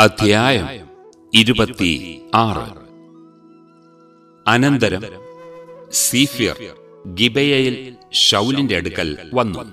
അധ്യായം ഇരുപത്തി ആറ് അനന്തരം സീഫിയർ ഗിബയയിൽ ഷൗലിന്റെ അടുക്കൽ വന്നു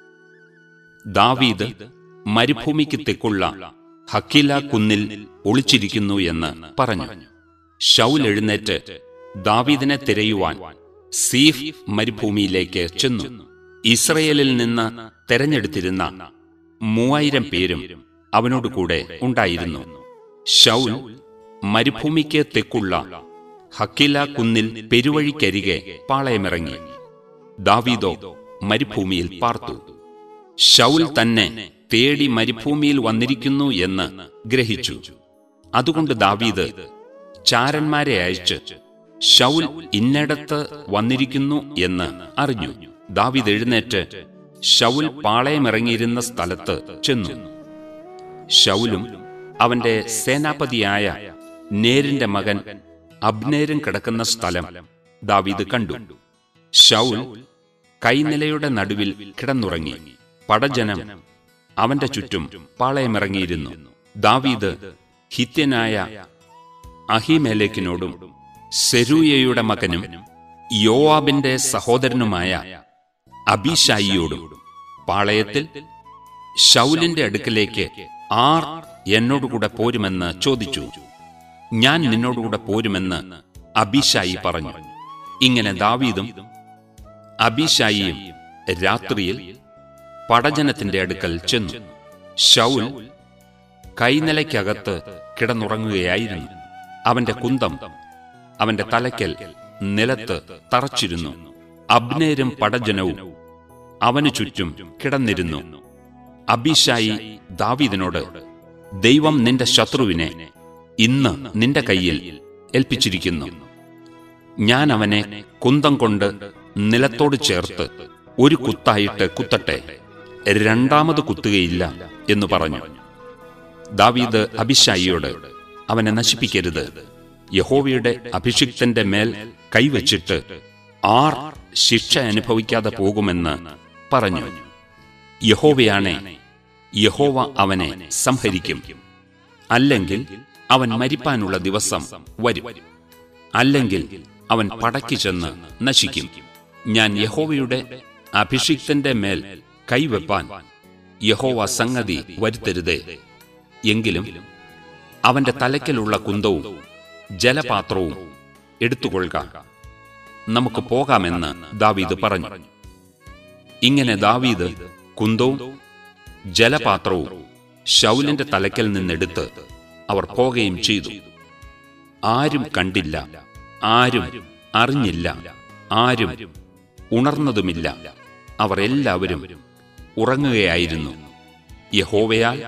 ദാവീദ് മരുഭൂമിക്ക് തെക്കുള്ള ഹക്കില കുന്നിൽ ഒളിച്ചിരിക്കുന്നു എന്ന് പറഞ്ഞു ഷൗൽ എഴുന്നേറ്റ് ദാവീദിനെ തിരയുവാൻ സീഫ് മരുഭൂമിയിലേക്ക് ചെന്നു ഇസ്രയേലിൽ നിന്ന് തെരഞ്ഞെടുത്തിരുന്ന മൂവായിരം പേരും അവനോട് കൂടെ ഉണ്ടായിരുന്നു ഷൗൽ മരുഭൂമിക്ക് തെക്കുള്ള ഹക്കില കുന്നിൽ പെരുവഴിക്കരികെ പാളയമിറങ്ങി ദാവീദോ മരുഭൂമിയിൽ പാർത്തു ഷൗൽ തന്നെ തേടി മരുഭൂമിയിൽ വന്നിരിക്കുന്നു എന്ന് ഗ്രഹിച്ചു അതുകൊണ്ട് ദാവീദ് ചാരന്മാരെ അയച്ച് ഷൗൽ ഇന്നിടത്ത് വന്നിരിക്കുന്നു എന്ന് അറിഞ്ഞു ദാവീദ് എഴുന്നേറ്റ് ഷൗൽ പാളയമിറങ്ങിയിരുന്ന സ്ഥലത്ത് ചെന്നു ഷൗലും അവന്റെ സേനാപതിയായ നേരിന്റെ മകൻ അബ്നേരും കിടക്കുന്ന സ്ഥലം ദാവീദ് കണ്ടു ഷൗൽ കൈനിലയുടെ നടുവിൽ കിടന്നുറങ്ങി പടജനം അവന്റെ ചുറ്റും പാളയമിറങ്ങിയിരുന്നു ദാവീദ് ഹിത്യനായ അഹിമേലേക്കിനോടും സെരൂയയുടെ മകനും യോവാബിന്റെ സഹോദരനുമായ അബിഷായിയോടും പാളയത്തിൽ ഷൗലിന്റെ അടുക്കലേക്ക് ആർ എന്നോടുകൂടെ പോരുമെന്ന് ചോദിച്ചു ഞാൻ നിന്നോടുകൂടെ പോരുമെന്ന് അബിഷായി പറഞ്ഞു ഇങ്ങനെ ദാവീദും അബിഷായിയും രാത്രിയിൽ പടജനത്തിന്റെ അടുക്കൽ ചെന്നു ഷൗൽ കൈനിലയ്ക്കകത്ത് കിടന്നുറങ്ങുകയായിരുന്നു അവന്റെ കുന്തം അവന്റെ തലയ്ക്കൽ നിലത്ത് തറച്ചിരുന്നു അബ്നേരും പടജനവും അവനു ചുറ്റും കിടന്നിരുന്നു അബിഷായി ദാവീദിനോട് ദൈവം നിന്റെ ശത്രുവിനെ ഇന്ന് നിന്റെ കയ്യിൽ ഏൽപ്പിച്ചിരിക്കുന്നു ഞാൻ അവനെ കുന്തം കൊണ്ട് നിലത്തോട് ചേർത്ത് ഒരു കുത്തായിട്ട് കുത്തട്ടെ രണ്ടാമത് കുത്തുകയില്ല എന്ന് പറഞ്ഞു ദാവീദ് അഭിഷായിയോട് അവനെ നശിപ്പിക്കരുത് യഹോവയുടെ അഭിഷിക്തന്റെ മേൽ കൈവച്ചിട്ട് ആർ ശിക്ഷ അനുഭവിക്കാതെ പോകുമെന്ന് പറഞ്ഞു യഹോവയാണെ യഹോവ അവനെ സംഹരിക്കും അല്ലെങ്കിൽ അവൻ മരിപ്പാനുള്ള ദിവസം വരും അല്ലെങ്കിൽ അവൻ പടയ്ക്ക് ചെന്ന് നശിക്കും ഞാൻ യഹോവയുടെ അഭിഷിക്തന്റെ മേൽ കൈവെപ്പാൻ യഹോവ സംഗതി വരുത്തരുതേ എങ്കിലും അവന്റെ തലയ്ക്കലുള്ള കുന്തവും ജലപാത്രവും എടുത്തുകൊള്ളുക നമുക്ക് പോകാമെന്ന് ദാവീദ് പറഞ്ഞു ഇങ്ങനെ ദാവീദ് കുന്തവും ജലപാത്രവും ഷൗലിന്റെ തലയ്ക്കൽ നിന്നെടുത്ത് അവർ പോകുകയും ചെയ്തു ആരും കണ്ടില്ല ആരും അറിഞ്ഞില്ല ആരും ഉണർന്നതുമില്ല അവർ എല്ലാവരും ഉറങ്ങുകയായിരുന്നു യഹോവയാൽ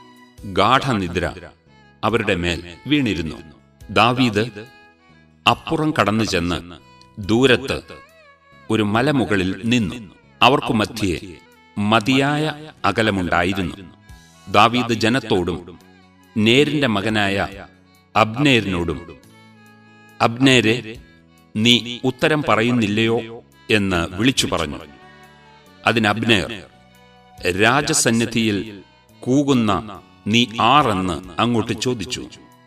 ഗാഠനിദ്ര അവരുടെ മേൽ വീണിരുന്നു ദാവീദ് അപ്പുറം കടന്നു ചെന്ന് ദൂരത്ത് ഒരു മലമുകളിൽ നിന്നു അവർക്കു മധ്യേ മതിയായ അകലമുണ്ടായിരുന്നു ദാവീദ് ജനത്തോടും നേരിന്റെ മകനായ അബ്നേരിനോടും അബ്നേരെ നീ ഉത്തരം പറയുന്നില്ലയോ എന്ന് വിളിച്ചു പറഞ്ഞു അതിന് അബ്നേർ രാജസന്നിധിയിൽ കൂകുന്ന നീ ആറെന്ന് അങ്ങോട്ട് ചോദിച്ചു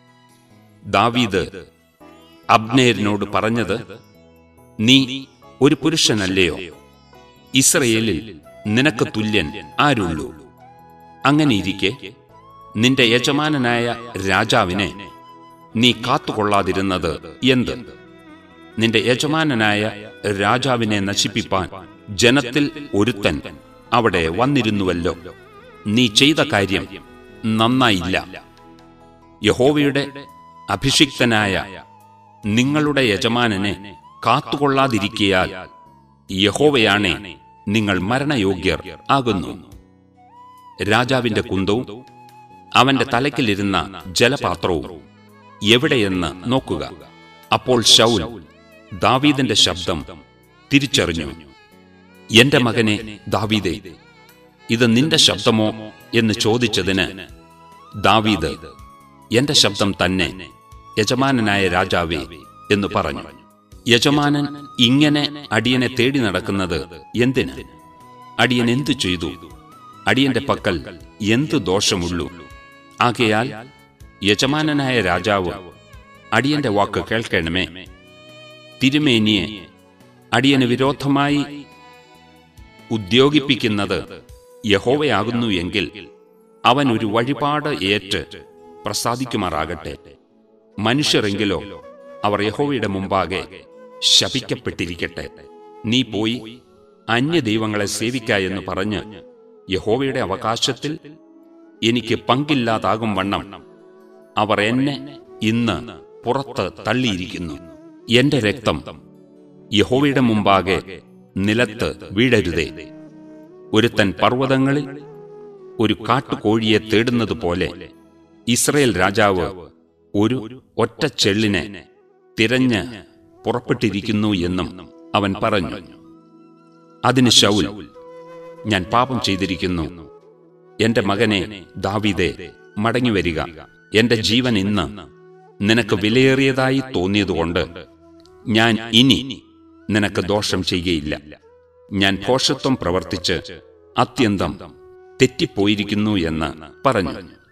ദാവീദ് അബ്നേരിനോട് പറഞ്ഞത് നീ ഒരു പുരുഷനല്ലയോ ഇസ്രയേലിൽ നിനക്ക് തുല്യൻ ആരുള്ളൂ അങ്ങനെയിരിക്കെ നിന്റെ യജമാനനായ രാജാവിനെ നീ കാത്തുകൊള്ളാതിരുന്നത് എന്ത് നിന്റെ യജമാനനായ രാജാവിനെ നശിപ്പിപ്പാൻ ജനത്തിൽ ഒരുത്തൻ അവിടെ വന്നിരുന്നുവല്ലോ നീ ചെയ്ത കാര്യം നന്നായില്ല യഹോവയുടെ അഭിഷിക്തനായ നിങ്ങളുടെ യജമാനനെ കാത്തുകൊള്ളാതിരിക്കയാൽ യഹോവയാണെ നിങ്ങൾ മരണയോഗ്യർ ആകുന്നു രാജാവിന്റെ കുന്തവും അവന്റെ തലയ്ക്കലിരുന്ന ജലപാത്രവും എവിടെയെന്ന് നോക്കുക അപ്പോൾ ഷൗൽ ദാവീദിന്റെ ശബ്ദം തിരിച്ചറിഞ്ഞു എന്റെ മകനെ ദാവീദേ ഇത് നിന്റെ ശബ്ദമോ എന്ന് ചോദിച്ചതിന് ദാവീദ് എന്റെ ശബ്ദം തന്നെ യജമാനനായ രാജാവേ എന്ന് പറഞ്ഞു യജമാനൻ ഇങ്ങനെ അടിയനെ തേടി നടക്കുന്നത് എന്തിന് അടിയൻ എന്തു ചെയ്തു അടിയന്റെ പക്കൽ എന്തു ദോഷമുള്ളൂ ആകയാൽ യജമാനനായ രാജാവ് അടിയന്റെ വാക്ക് കേൾക്കണമേ തിരുമേനിയെ അടിയന് വിരോധമായി ഉദ്യോഗിപ്പിക്കുന്നത് യഹോവയാകുന്നു എങ്കിൽ അവൻ ഒരു വഴിപാട് ഏറ്റ് പ്രസാദിക്കുമാറാകട്ടെ മനുഷ്യരെങ്കിലോ അവർ യഹോവയുടെ മുമ്പാകെ ശപിക്കപ്പെട്ടിരിക്കട്ടെ നീ പോയി അന്യദൈവങ്ങളെ സേവിക്ക എന്ന് പറഞ്ഞ് യഹോവയുടെ അവകാശത്തിൽ എനിക്ക് പങ്കില്ലാതാകും വണ്ണം അവർ എന്നെ ഇന്ന് പുറത്ത് തള്ളിയിരിക്കുന്നു എന്റെ രക്തം യഹോവയുടെ മുമ്പാകെ നിലത്ത് വീഴരുതേ ഒരുത്തൻ പർവ്വതങ്ങളിൽ ഒരു കാട്ടുകോഴിയെ തേടുന്നത് പോലെ ഇസ്രയേൽ രാജാവ് ഒരു ഒറ്റ ചെള്ളിനെ തിരഞ്ഞ് പുറപ്പെട്ടിരിക്കുന്നു എന്നും അവൻ പറഞ്ഞു അതിന് ശൗൽ ഞാൻ പാപം ചെയ്തിരിക്കുന്നു എന്റെ മകനെ ദാവീദേ മടങ്ങിവരിക എന്റെ ജീവൻ ഇന്ന് നിനക്ക് വിലയേറിയതായി തോന്നിയതുകൊണ്ട് ഞാൻ ഇനി നിനക്ക് ദോഷം ചെയ്യുകയില്ല ഞാൻ ഭോഷത്വം പ്രവർത്തിച്ച് അത്യന്തം തെറ്റിപ്പോയിരിക്കുന്നു എന്ന് പറഞ്ഞു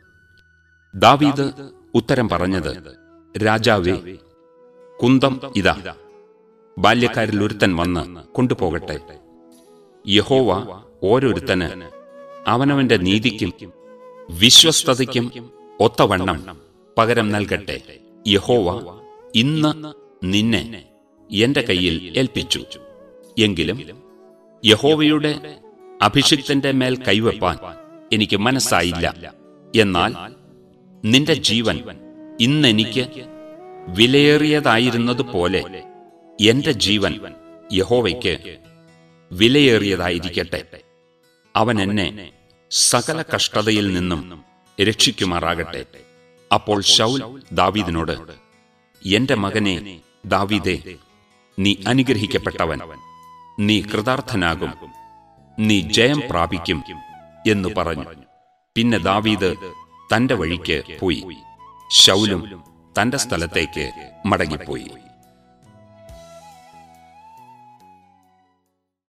ദാവീദ് ഉത്തരം പറഞ്ഞത് രാജാവേ കുന്തം ഇതാ ബാല്യക്കാരിൽ ഒരുത്തൻ വന്ന് കൊണ്ടുപോകട്ടെ യഹോവ ഓരോരുത്തന് അവനവന്റെ നീതിക്കും വിശ്വസ്തതയ്ക്കും ഒത്തവണ്ണം പകരം നൽകട്ടെ യഹോവ ഇന്ന് നിന്നെ എന്റെ കയ്യിൽ ഏൽപ്പിച്ചു എങ്കിലും യഹോവയുടെ അഭിഷിക്തന്റെ മേൽ കൈവെപ്പാൻ എനിക്ക് മനസ്സായില്ല എന്നാൽ നിന്റെ ജീവൻ ഇന്നെനിക്ക് വിലയേറിയതായിരുന്നതുപോലെ എന്റെ ജീവൻ യഹോവയ്ക്ക് വിലയേറിയതായിരിക്കട്ടെ അവൻ എന്നെ സകല കഷ്ടതയിൽ നിന്നും രക്ഷിക്കുമാറാകട്ടെ അപ്പോൾ ശൗൽ ദാവീദിനോട് എന്റെ മകനെ ദാവീദേ നീ അനുഗ്രഹിക്കപ്പെട്ടവൻ നീ കൃതാർത്ഥനാകും നീ ജയം പ്രാപിക്കും എന്നു പറഞ്ഞു പിന്നെ ദാവീദ് തന്റെ വഴിക്ക് പോയി ശൗലും തന്റെ സ്ഥലത്തേക്ക് മടങ്ങിപ്പോയി